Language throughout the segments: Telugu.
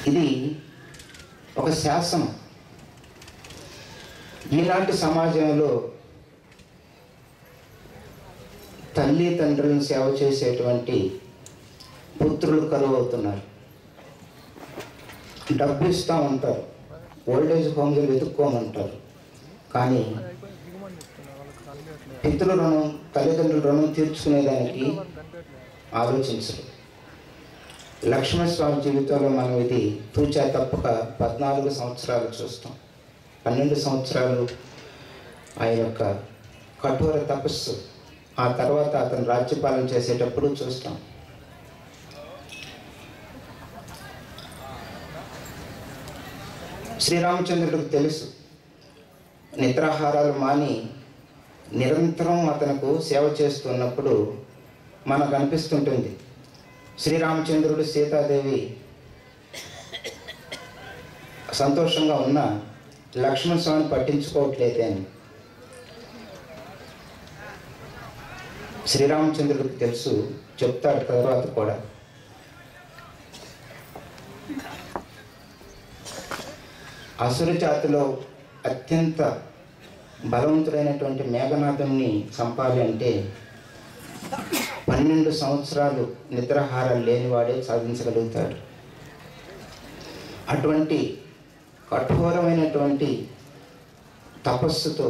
ఇది ఒక శాసనం ఈనాటి సమాజంలో తల్లి తండ్రులను సేవ చేసేటువంటి పుత్రులు కరువు అవుతున్నారు డబ్బు ఇస్తూ ఉంటారు ఓల్డేజ్ హోమ్లు వెతుక్కోమంటారు కానీ పితృ రుణం తల్లిదండ్రుల రుణం తీర్చుకునేదానికి ఆలోచించరు లక్ష్మణస్వామి జీవితంలో మనం ఇది తూచా తప్పక పద్నాలుగు సంవత్సరాలు చూస్తాం పన్నెండు సంవత్సరాలు ఆయన యొక్క కఠోర తపస్సు ఆ తర్వాత అతను రాజ్యపాలన చేసేటప్పుడు చూస్తాం శ్రీరామచంద్రుడికి తెలుసు నిద్రాహారాలు మాని నిరంతరం అతనుకు సేవ చేస్తున్నప్పుడు మనకు అనిపిస్తుంటుంది శ్రీరామచంద్రుడు సీతాదేవి సంతోషంగా ఉన్న లక్ష్మణ స్వామిని పట్టించుకోవట్లేదే అని శ్రీరామచంద్రుడికి తెలుసు చెప్తాడు తర్వాత కూడా అసుర జాతిలో అత్యంత బలవంతుడైనటువంటి మేఘనాథుని చంపాలి అంటే పన్నెండు సంవత్సరాలు నిద్రాహారం లేనివాడే సాధించగలుగుతాడు అటువంటి కఠోరమైనటువంటి తపస్సుతో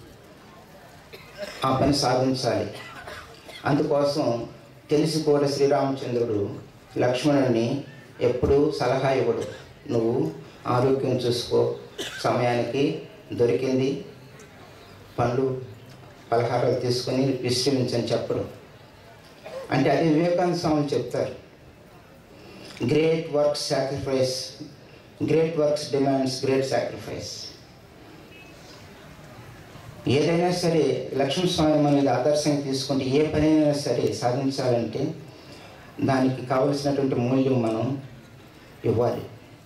ఆ పని సాధించాలి అందుకోసం తెలిసి కూడా శ్రీరామచంద్రుడు లక్ష్మణుని ఎప్పుడూ సలహా ఇవ్వడు నువ్వు ఆరోగ్యం చూసుకో సమయానికి దొరికింది పండ్లు పలహారాలు తీసుకొని విశ్రమించని చెప్పడు అంటే అది వివేకానంద స్వామి చెప్తారు great work sacrifice great works demands great sacrifice ఏదైనా సరే లక్ష్మణ స్వామి మన మీద ఆదర్శంగా తీసుకుంటే ఏ పనైనా సరే సాధించాలంటే దానికి కావలసినటువంటి మూల్యం మనం ఇవ్వాలి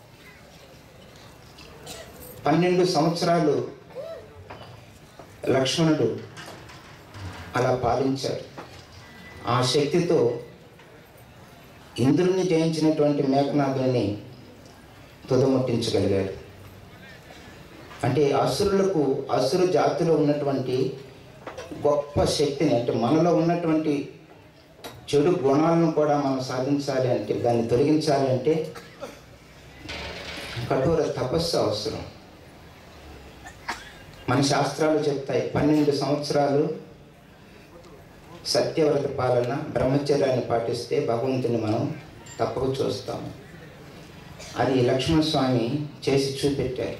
పన్నెండు సంవత్సరాలు లక్ష్మణుడు అలా పాలించాడు ఆ శక్తితో ఇంద్రుని జయించినటువంటి మేఘనాథుని తుదముట్టించగలిగాడు అంటే అసురులకు అసురు జాతిలో ఉన్నటువంటి గొప్ప శక్తిని అంటే మనలో ఉన్నటువంటి చెడు గుణాలను కూడా మనం సాధించాలి అంటే దాన్ని తొలగించాలి అంటే కఠోర తపస్సు అవసరం మన శాస్త్రాలు చెప్తాయి పన్నెండు సంవత్సరాలు సత్యవ్రత పాలన బ్రహ్మచర్యాన్ని పాటిస్తే భగవంతుని మనం తప్పక చూస్తాము అది లక్ష్మణ స్వామి చేసి చూపెట్టారు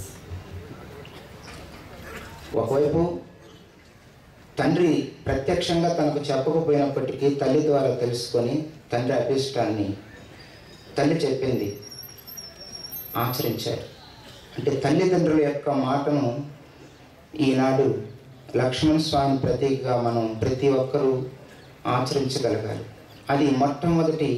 ఒకవైపు తండ్రి ప్రత్యక్షంగా తనకు చెప్పకపోయినప్పటికీ తల్లి ద్వారా తెలుసుకొని తండ్రి అభిష్టాన్ని తల్లి చెప్పింది ఆచరించారు అంటే తల్లిదండ్రుల యొక్క మాటను ఈనాడు లక్ష్మణ స్వామి ప్రతీకగా మనం ప్రతి ఒక్కరూ ఆచరించగలగాలి అది మొట్టమొదటి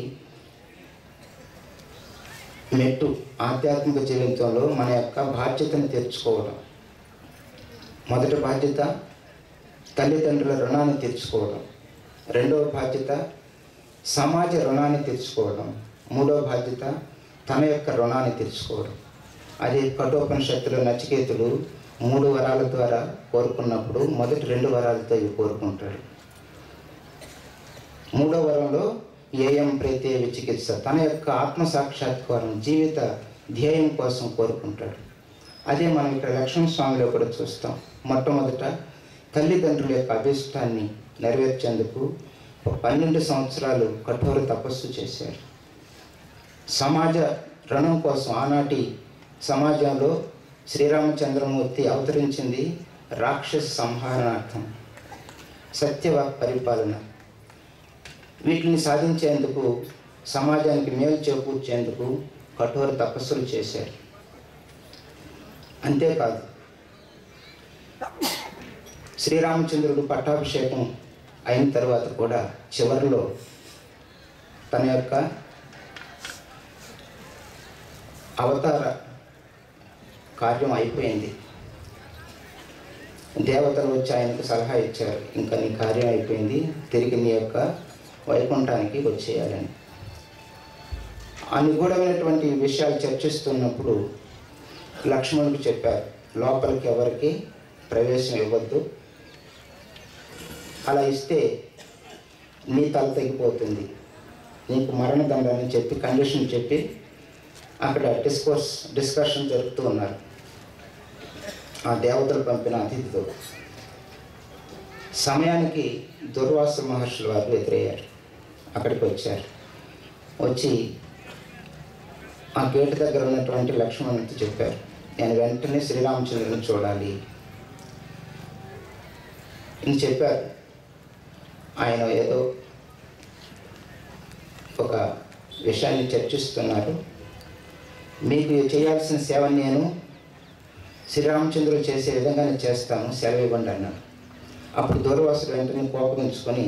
మెట్టు ఆధ్యాత్మిక జీవితంలో మన యొక్క బాధ్యతను తెచ్చుకోవడం మొదటి బాధ్యత తల్లిదండ్రుల రుణాన్ని తీర్చుకోవడం రెండవ బాధ్యత సమాజ రుణాన్ని తీర్చుకోవడం మూడవ బాధ్యత తన యొక్క రుణాన్ని తీర్చుకోవడం అది కఠోపనిషత్తులో నచికేతుడు మూడు వరాల ద్వారా కోరుకున్నప్పుడు మొదటి రెండు వరాలతో ఇవి కోరుకుంటాడు మూడో వరంలో ఏయం ప్రీతే విచికిత్స తన యొక్క ఆత్మ సాక్షాత్కారం జీవిత ధ్యేయం కోసం కోరుకుంటాడు అదే మనం ఇక్కడ లక్ష్మణ స్వామిలో కూడా చూస్తాం మొట్టమొదట తల్లిదండ్రుల యొక్క అభిష్టాన్ని నెరవేర్చేందుకు ఒక పన్నెండు సంవత్సరాలు కఠోర తపస్సు చేశారు సమాజ రుణం కోసం ఆనాటి సమాజంలో శ్రీరామచంద్రమూర్తి అవతరించింది రాక్షస సంహారణార్థం సత్యవాక్ పరిపాలన వీటిని సాధించేందుకు సమాజానికి మేలు చేకూర్చేందుకు కఠోర తపస్సులు చేశారు అంతేకాదు శ్రీరామచంద్రుడు పట్టాభిషేకం అయిన తర్వాత కూడా చివరిలో తన యొక్క అవతార కార్యం అయిపోయింది దేవతలు వచ్చి ఆయనకు సలహా ఇచ్చారు ఇంకా నీ కార్యం అయిపోయింది తిరిగి నీ యొక్క వైకుంఠానికి వచ్చేయాలని ఆ నిగూఢమైనటువంటి విషయాలు చర్చిస్తున్నప్పుడు లక్ష్మణుడికి చెప్పారు లోపలికి ఎవరికి ప్రవేశం ఇవ్వద్దు అలా ఇస్తే నీ తల తెగిపోతుంది నీకు మరణదండని చెప్పి కండిషన్ చెప్పి అక్కడ డిస్కోర్స్ డిస్కషన్ జరుపుతూ ఉన్నారు ఆ దేవతలు పంపిన అతిథితో సమయానికి దుర్వాస మహర్షులు వారు ఎదురయ్యారు అక్కడికి వచ్చారు వచ్చి ఆ గేటు దగ్గర ఉన్నటువంటి లక్ష్మణుడితో చెప్పారు నేను వెంటనే శ్రీరామచంద్రుని చూడాలి అని చెప్పారు ఆయన ఏదో ఒక విషయాన్ని చర్చిస్తున్నారు మీకు చేయాల్సిన సేవ నేను శ్రీరామచంద్రుడు చేసే విధంగానే చేస్తాను సెలవు ఇవ్వండి అన్నాడు అప్పుడు దూరవాసుడు వెంటనే కోపగించుకొని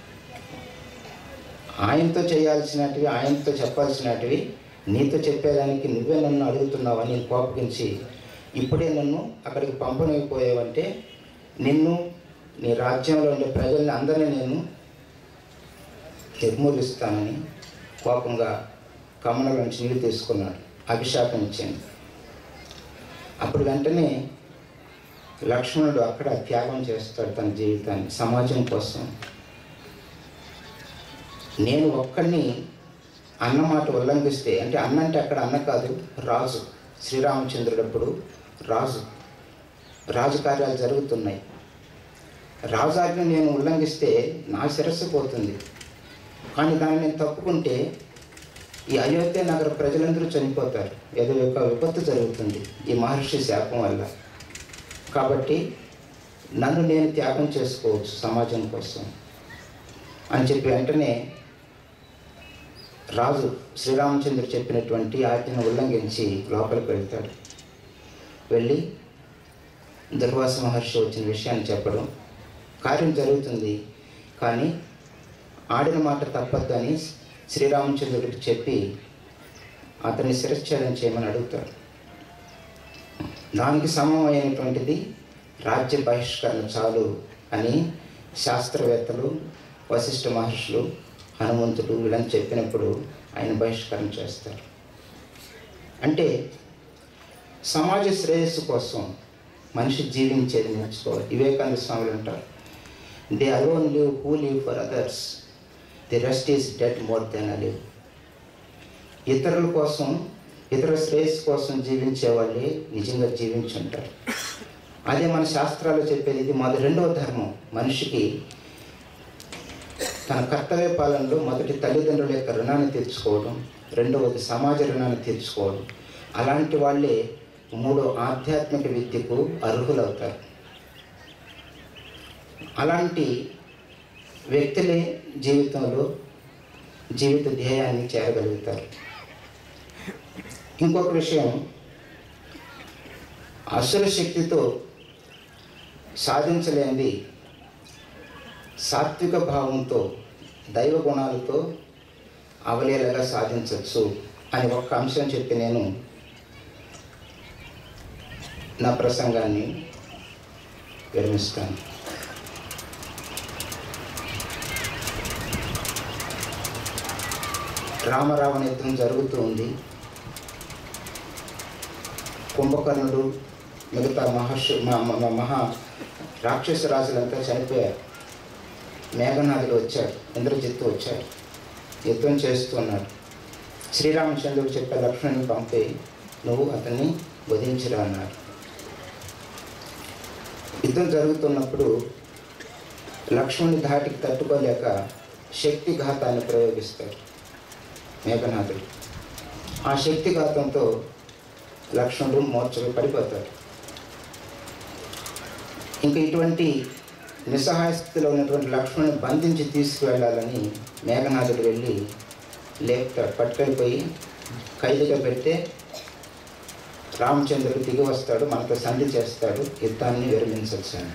ఆయనతో చేయాల్సినటివి ఆయనతో చెప్పాల్సినటివి నీతో చెప్పేదానికి నువ్వే నన్ను అడుగుతున్నావా నేను కోపగించి ఇప్పుడే నన్ను అక్కడికి పంపనైపోయావంటే నిన్ను నీ రాజ్యంలో ఉండే ప్రజల్ని అందరినీ నేను నిర్మూలిస్తానని కోపంగా కమల నుంచి నీళ్ళు తీసుకున్నాడు అభిషేకం ఇచ్చింది అప్పుడు వెంటనే లక్ష్మణుడు అక్కడ త్యాగం చేస్తాడు తన జీవితాన్ని సమాజం కోసం నేను ఒక్కడిని అన్నమాట ఉల్లంఘిస్తే అంటే అన్న అంటే అక్కడ అన్న కాదు రాజు శ్రీరామచంద్రుడు అప్పుడు రాజు రాజకార్యాలు జరుగుతున్నాయి రాజాజ్ఞ నేను ఉల్లంఘిస్తే నా శిరస్సు పోతుంది కానీ దాన్ని నేను తప్పుకుంటే ఈ అయోధ్య నగర ప్రజలందరూ చనిపోతారు ఏదో ఒక విపత్తు జరుగుతుంది ఈ మహర్షి శాపం వల్ల కాబట్టి నన్ను నేను త్యాగం చేసుకోవచ్చు సమాజం కోసం అని చెప్పి వెంటనే రాజు శ్రీరామచంద్రుడు చెప్పినటువంటి ఆజ్ఞను ఉల్లంఘించి లోపలికి వెళ్తాడు వెళ్ళి దుర్వాస మహర్షి వచ్చిన విషయాన్ని చెప్పడం కార్యం జరుగుతుంది కానీ ఆడిన మాట తప్పద్దని శ్రీరామచంద్రుడికి చెప్పి అతన్ని శిరచ్ఛేదం చేయమని అడుగుతాడు దానికి సమమైనటువంటిది రాజ్య బహిష్కరణ చాలు అని శాస్త్రవేత్తలు వశిష్ఠ మహర్షులు హనుమంతుడు వీళ్ళని చెప్పినప్పుడు ఆయన బహిష్కరణ చేస్తారు అంటే సమాజ శ్రేయస్సు కోసం మనిషి జీవించేది నేర్చుకోవాలి వివేకానంద స్వాములు అంటారు they alone live who live for others the rest is dead more than alive ఇతరుల కోసం ఇతర శ్రేయస్సు కోసం జీవించే వాళ్ళే నిజంగా జీవించుంటారు అదే మన శాస్త్రాలు చెప్పేది ఇది మొదటి రెండవ ధర్మం మనిషికి తన కర్తవ్య పాలనలో మొదటి తల్లిదండ్రుల యొక్క రుణాన్ని తీర్చుకోవడం రెండవది సమాజ రుణాన్ని తీర్చుకోవడం అలాంటి వాళ్ళే మూడో ఆధ్యాత్మిక విద్యకు అర్హులవుతారు అలాంటి వ్యక్తులే జీవితంలో జీవిత ధ్యేయాన్ని చేరగలుగుతారు ఇంకొక విషయం అసుర శక్తితో సాధించలేనిది సాత్విక భావంతో దైవ గుణాలతో అవలేలగా సాధించవచ్చు అని ఒక్క అంశం చెప్పి నేను నా ప్రసంగాన్ని విరమిస్తాను రామరావణ యుద్ధం జరుగుతూ ఉంది కుంభకర్ణుడు మిగతా మహర్షి మ- మ- మహా రాక్షస రాజులంతా చనిపోయారు మేఘనాథుడు వచ్చాడు ఇంద్రజిత్తు వచ్చాడు యుద్ధం చేస్తున్నాడు శ్రీరామచంద్రుడు చెప్పే లక్ష్మణుని పంపి నువ్వు అతన్ని వధించిరా అన్నాడు యుద్ధం జరుగుతున్నప్పుడు లక్ష్మణుని ధాటికి తట్టుకోలేక శక్తి ఘాతాన్ని ప్రయోగిస్తాడు మేఘనాథుడు ఆ శక్తి ఘాతంతో లక్ష్మణుడు మోర్చలు పడిపోతాడు ఇంకా ఇటువంటి నిస్సహాయ స్థితిలో ఉన్నటువంటి లక్ష్మణుని బంధించి తీసుకువెళ్ళాలని మేఘనాథుడు వెళ్ళి లేపుతాడు పట్టుకెళ్ళిపోయి ఖైదుగా పెడితే రామచంద్రుడు దిగి వస్తాడు మనతో సంధి చేస్తాడు యుద్ధాన్ని విరమించవచ్చాను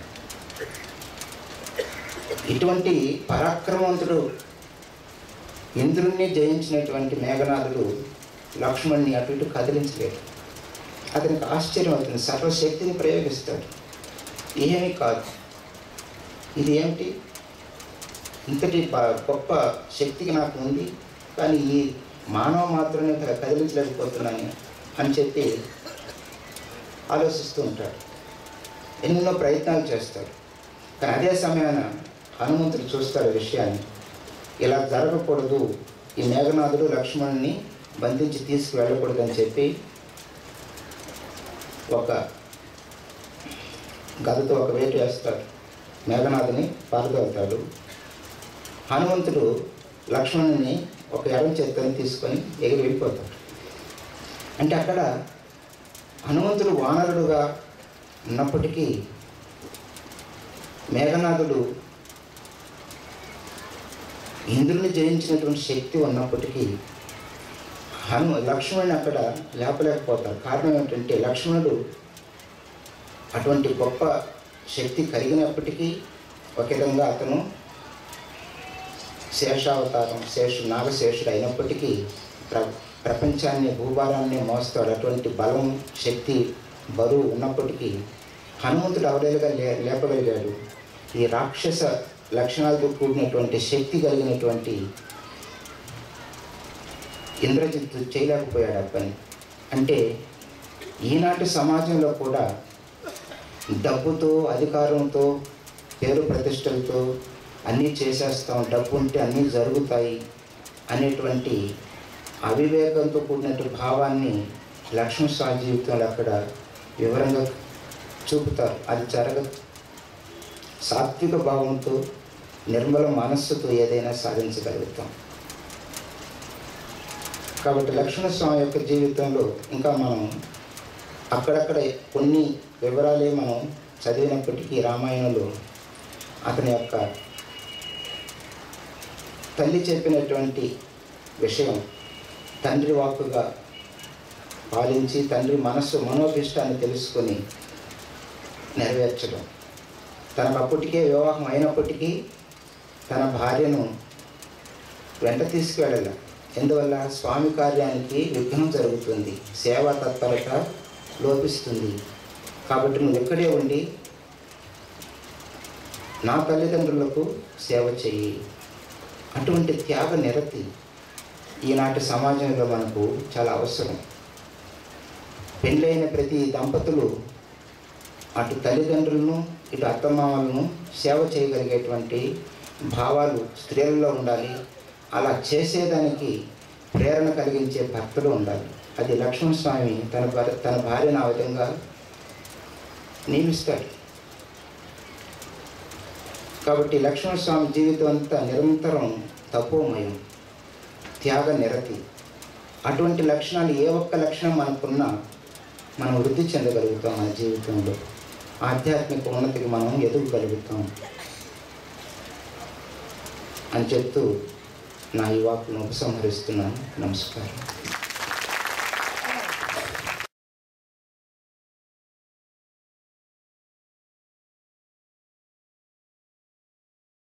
ఇటువంటి పరాక్రమవంతుడు ఇంద్రుణ్ణి జయించినటువంటి మేఘనాథుడు లక్ష్మణ్ణి అటు ఇటు కదిలించలేడు అతనికి ఆశ్చర్యం అవుతుంది సర్వశక్తిని ప్రయోగిస్తాడు ఏమీ కాదు ఇది ఏమిటి ఇంతటి ప- గొప్ప శక్తికి నాకు ఉంది కానీ ఈ మానవ మాత్రమే క- కదిలించలేకపోతున్నాను అని చెప్పి ఆలోచిస్తూ ఉంటాడు ఎన్నెన్నో ప్రయత్నాలు చేస్తాడు కానీ అదే సమయాన హనుమంతుడు చూస్తాడు ఈ విషయాన్ని ఇలా జరగకూడదు ఈ మేఘనాథుడు లక్ష్మణుని బంధించి తీసుకువెళ్ళకూడదని చెప్పి ఒక గదతో ఒక వేటు వేస్తాడు మేఘనాథుని పారదోలుతాడు హనుమంతుడు లక్ష్మణుని ఒక ఎడం చేత్తని తీసుకొని ఎగిరి వెళ్ళిపోతాడు అంటే అక్కడ హనుమంతుడు వానరుడుగా ఉన్నప్పటికీ మేఘనాథుడు ఇంద్రుని జయించినటువంటి శక్తి ఉన్నప్పటికీ హను లక్ష్మణుని అక్కడ లేపలేకపోతారు కారణం ఏంటంటే లక్ష్మణుడు అటువంటి గొప్ప శక్తి కలిగినప్పటికీ ఒక విధంగా అతను శేషావతారం శేషు నాగశేషుడు అయినప్పటికీ ప్ర ప్రపంచాన్ని భూభారాన్ని మోస్తాడు అటువంటి బలం శక్తి బరువు ఉన్నప్పటికీ హనుమంతుడు అవలేలుగా లే లేపగలిగాడు ఈ రాక్షస లక్షణాలతో కూడినటువంటి శక్తి కలిగినటువంటి ఇంద్రజిత్తు చేయలేకపోయాడు ఆ పని అంటే ఈనాటి సమాజంలో కూడా డబ్బుతో అధికారంతో పేరు ప్రతిష్టలతో అన్నీ చేసేస్తాం డబ్బు ఉంటే అన్నీ జరుగుతాయి అనేటువంటి అవివేకంతో కూడినటువంటి భావాన్ని లక్ష్మణ స్వామి జీవితంలో అక్కడ వివరంగా చూపుతారు అది జరగదు సాత్విక భావంతో నిర్మల మనస్సుతో ఏదైనా సాధించగలుగుతాం కాబట్టి లక్ష్మణ స్వామి యొక్క జీవితంలో ఇంకా మనం అక్కడక్కడ కొన్ని వివరాలే మనం చదివినప్పటికీ రామాయణంలో అతని యొక్క తల్లి చెప్పినటువంటి విషయం తండ్రి వాక్కుగా పాలించి తండ్రి మనస్సు మనోభిష్టాన్ని తెలుసుకొని నెరవేర్చడం తనకు అప్పటికే వివాహం అయినప్పటికీ తన భార్యను వెంట తీసుకువెళ్ళాల ఎందువల్ల స్వామి కార్యానికి విఘ్నం జరుగుతుంది సేవా తత్పరత లోపిస్తుంది కాబట్టి నువ్వు ఇక్కడే ఉండి నా తల్లిదండ్రులకు సేవ చెయ్యి అటువంటి త్యాగ నిరతి ఈనాటి సమాజంలో మనకు చాలా అవసరం పెళ్ళైన ప్రతి దంపతులు అటు తల్లిదండ్రులను ఇటు అత్తమామలను సేవ చేయగలిగేటువంటి భావాలు స్త్రీలలో ఉండాలి అలా చేసేదానికి ప్రేరణ కలిగించే భర్తలు ఉండాలి అది లక్ష్మణ స్వామి తన భార్య తన భార్యను ఆ విధంగా నియమిస్తాడు కాబట్టి లక్ష్మణ స్వామి జీవితం అంతా నిరంతరం తపోమయం త్యాగ నిరతి అటువంటి లక్షణాలు ఏ ఒక్క లక్షణం మనకున్నా మనం వృద్ధి చెందగలుగుతాం మన జీవితంలో ఆధ్యాత్మిక ఉన్నతికి మనం ఎదగగలుగుతాం అని చెప్తూ నా ఈ వాక్కును ఉపసంహరిస్తున్నాను నమస్కారం